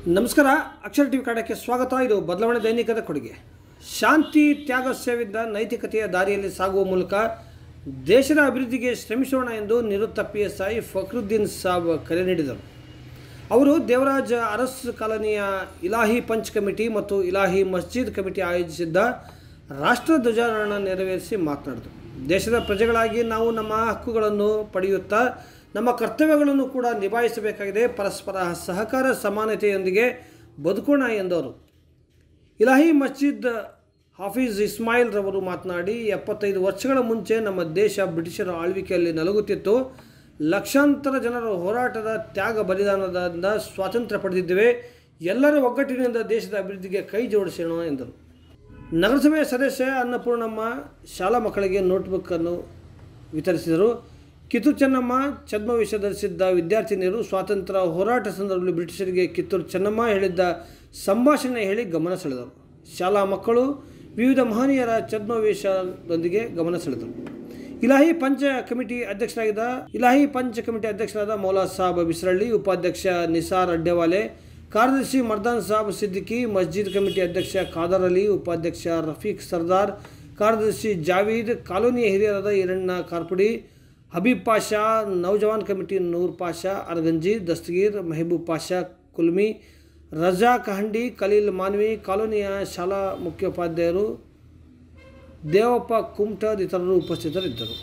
ನಮಸ್ಕಾರ ಅಕ್ಷರ ಟಿವಿ ಕನ್ನಡಕ್ಕೆ ಸ್ವಾಗತ ಇದು ಬದಲಾವಣೆ ದೈನಿಕದ ಕೊಡುಗೆ ಶಾಂತಿ ತ್ಯಾಗ ಸೇವಿದ್ದ ನೈತಿಕತೆಯ ದಾರಿಯಲ್ಲಿ ಸಾಗುವ ಮೂಲಕ ದೇಶದ ಅಭಿವೃದ್ಧಿಗೆ ಶ್ರಮಿಸೋಣ ಎಂದು ನಿವೃತ್ತ P S I Fakruddin Sab ಕರೆ ನೀಡಿದರು ಅವರು ದೇವರಾಜ ಅರಸ್ ಕಾಲನಿಯ ಇಲಾಹಿ ಪಂಚ್ ಕಮಿಟಿ ಮತ್ತು ಇಲಾಹಿ ಮಸ್ಜಿದ್ ಕಮಿಟಿ ಆಯೋಜಿಸಿದ್ದ ರಾಷ್ಟ್ರ ಧ್ವಜಾರೋಹಣ ನೆರವೇರಿಸಿ ಮಾತನಾಡಿದರು ದೇಶದ ಪ್ರಜೆಗಳಾಗಿ ನಾವು ನಮ್ಮ ಹಕ್ಕುಗಳನ್ನು ಪಡೆಯುತ್ತಾ ನಮ್ಮ ಕರ್ತವ್ಯಗಳನ್ನು ಕೂಡ ನಿಭಾಯಿಸಬೇಕಾಗಿದೆ ಪರಸ್ಪರ ಸಹಕಾರ ಸಮಾನತೆಯೊಂದಿಗೆ ಬದುಕೋಣ ಎಂದವರು ಇಲಾಹಿ ಮಸ್ಜಿದ್ ಹಾಫೀಜ್ ಇಸ್ಮಾಯಿಲ್ ರವರು ಮಾತನಾಡಿ ಎಪ್ಪತ್ತೈದು ವರ್ಷಗಳ ಮುಂಚೆ ನಮ್ಮ ದೇಶ ಬ್ರಿಟಿಷರ ಆಳ್ವಿಕೆಯಲ್ಲಿ ನಲಗುತ್ತಿತ್ತು ಲಕ್ಷಾಂತರ ಜನರ ಹೋರಾಟದ ತ್ಯಾಗ ಬಲಿದಾನದಿಂದ ಸ್ವಾತಂತ್ರ್ಯ ಪಡೆದಿದ್ದೇವೆ ಎಲ್ಲರ ಒಗ್ಗಟ್ಟಿನಿಂದ ದೇಶದ ಅಭಿವೃದ್ಧಿಗೆ ಕೈ ಜೋಡಿಸೋಣ ಎಂದರು ನಗರಸಭೆಯ ಸದಸ್ಯ ಅನ್ನಪೂರ್ಣಮ್ಮ ಶಾಲಾ ಮಕ್ಕಳಿಗೆ ನೋಟ್ಬುಕ್ಕನ್ನು ವಿತರಿಸಿದರು ಕಿತ್ತೂರು ಚೆನ್ನಮ್ಮ ಛದ್ಮವೇಷ ಧರಿಸಿದ್ದ ವಿದ್ಯಾರ್ಥಿನಿಯರು ಸ್ವಾತಂತ್ರ್ಯ ಹೋರಾಟ ಸಂದರ್ಭದಲ್ಲಿ ಬ್ರಿಟಿಷರಿಗೆ ಕಿತ್ತೂರು ಚೆನ್ನಮ್ಮ ಹೇಳಿದ್ದ ಸಂಭಾಷಣೆ ಹೇಳಿ ಗಮನ ಸೆಳೆದರು ಶಾಲಾ ಮಕ್ಕಳು ವಿವಿಧ ಮಹನೀಯರ ಛದ್ಮವೇಷದೊಂದಿಗೆ ಗಮನ ಸೆಳೆದರು ಇಲಾಹಿ ಪಂಚ ಕಮಿಟಿ ಅಧ್ಯಕ್ಷರಾಗಿದ್ದ ಇಲಾಹಿ ಪಂಚ ಕಮಿಟಿ ಅಧ್ಯಕ್ಷರಾದ ಮೌಲಾ ಸಾಬ್ ಬಿಸ್ರಳ್ಳಿ ಉಪಾಧ್ಯಕ್ಷ ನಿಸಾರ್ ಅಡ್ಡೆವಾಲೆ ಕಾರ್ಯದರ್ಶಿ ಮರ್ದಾನ್ ಸಾಬ್ ಸಿದ್ದಿಕಿ ಮಸ್ಜಿದ್ ಕಮಿಟಿ ಅಧ್ಯಕ್ಷ ಖಾದರ್ ಅಲಿ ಉಪಾಧ್ಯಕ್ಷ ರಫೀಕ್ ಸರ್ದಾರ್ ಕಾರ್ಯದರ್ಶಿ ಜಾವೀದ್ ಕಾಲೋನಿಯ ಹಿರಿಯರಾದ ಈರಣ್ಣ ಕಾರ್ಪುಡಿ ಹಬೀಬ್ ಪಾಷಾ ನೌಜವಾನ್ ಕಮಿಟಿ ನೂರ್ ಪಾಷಾ ಅರ್ಗಂಜಿ ದಸ್ತಗೀರ್ ಮೆಹಬೂಬ್ ಪಾಷಾ ಕುಲ್ಮಿ ರಜಾ ಕಹಂಡಿ ಖಲೀಲ್ ಮಾನ್ವಿ ಕಾಲೋನಿಯ ಶಾಲಾ ಮುಖ್ಯೋಪಾಧ್ಯಾಯರು ದೇವಪ್ಪ ಕುಮಟದ್ ಇತರರು ಉಪಸ್ಥಿತರಿದ್ದರು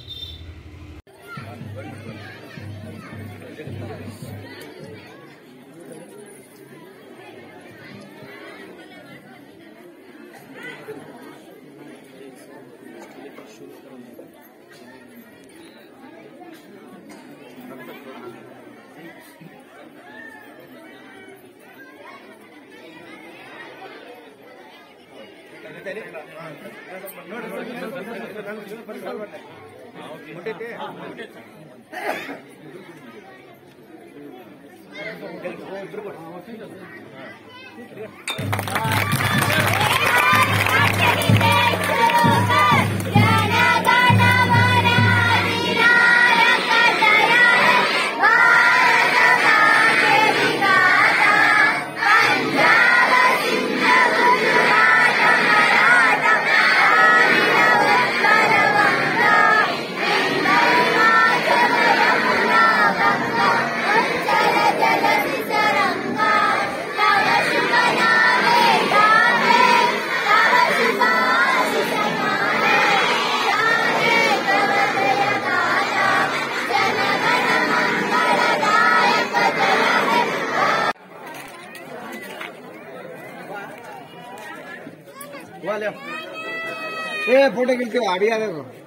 ಏ ಫೋಟೋ ಗಿಲ್ತೀವಿ ಅಡಿಯಾದ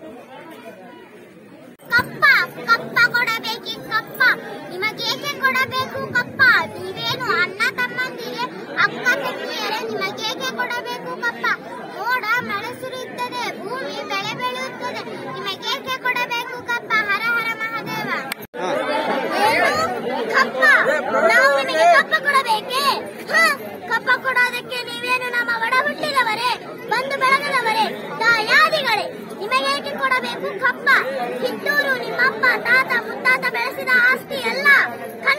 ಕಪ್ಪ ಕಪ್ಪ ಕೊಡಬೇಕಿ ಕಪ್ಪ ನಿಮಗೇಕೆ ಕೊಡಬೇಕು ಕಪ್ಪ ನೀವೇನು ಅಣ್ಣ ತಮ್ಮಂದಿಗೆ ಅಕ್ಕ ತಂಗಿಯರೇ ನಿಮಗೇಕೆ ಕೊಡಬೇಕು ಕಪ್ಪ ಮೋಡ ಮಳೆ ಸುರಿಯುತ್ತದೆ ಭೂಮಿ ಬೆಳೆ ಬೆಳೆಯುತ್ತದೆ ನಿಮಗೇಕೆ ಕೊಡಬೇಕು ಕಪ್ಪ ಹರ ಹರ ಮಹಾದೇವ ಏನು? ಕಪ್ಪ ನಾವು ನಿಮಗೆ ಕಪ್ಪ ಕೊಡಬೇಕೇ ಹ, ಕಪ್ಪ ಕೊಡೋದಕ್ಕೆ ನೀವೇನು ನಮ್ಮ ಒಡ ಹುಟ್ಟಿದವರೇ ಬಂದು ಬೆಳಗದವರೇ ದಾಯಾದಿಗಳೇ ನಿಮಗೇಕೆ ಕೊಡಬೇಕು ಕಪ್ಪ ಕಿತ್ತೂರು ನಿಮ್ಮಪ್ಪ ತಾತ ಮುತ್ತಾತ ಬೆಳೆಸಿದ ಆಸ್ತಿ ಅಲ್ಲ